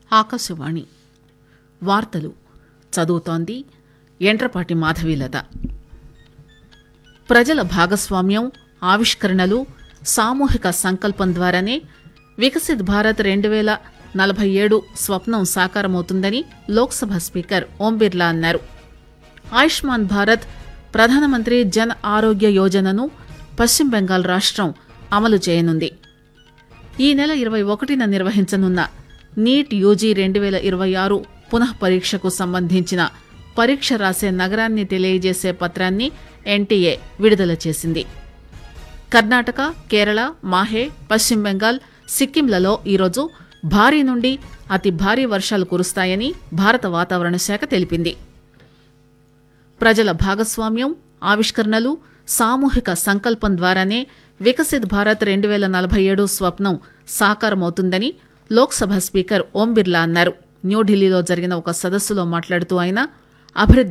ఆకాశవాణి వార్తలు చదువుతోంది ఎండ్రపాటి మాధవీలత ప్రజల భాగస్వామ్యం ఆవిష్కరణలు సామూహిక సంకల్పం ద్వారానే వికసిత్ భారత్ రెండు వేల నలభై ఏడు స్వప్నం సాకారమవుతుందని లోక్సభ స్పీకర్ ఓం బిర్లా అన్నారు ఆయుష్మాన్ భారత్ ప్రధానమంత్రి జన్ ఆరోగ్య యోజనను పశ్చిమ బెంగాల్ రాష్ట్రం అమలు చేయనుంది ఈ నెల ఇరవై ఒకటిన నిర్వహించనున్న నీట్ యూజీ రెండు వేల ఇరవై ఆరు పునః పరీక్షకు సంబంధించిన పరీక్ష రాసే నగరాన్ని తెలియజేసే పత్రాన్ని ఎన్టీఏ విడుదల చేసింది కర్ణాటక కేరళ మాహే పశ్చిమ బెంగాల్ సిక్కింలలో ఈరోజు భారీ నుండి అతి భారీ వర్షాలు కురుస్తాయని భారత వాతావరణ శాఖ తెలిపింది ప్రజల భాగస్వామ్యం ఆవిష్కరణలు సామూహిక సంకల్పం ద్వారానే వికసిత్ భారత్ రెండు వేల నలభై ఏడు స్వప్నం సాకారమవుతుందని లోక్సభ స్పీకర్ ఓం బిర్లా అన్నారు న్యూఢిల్లీలో జరిగిన ఒక సదస్సులో మాట్లాడుతూ ఆయన అభివృద్ది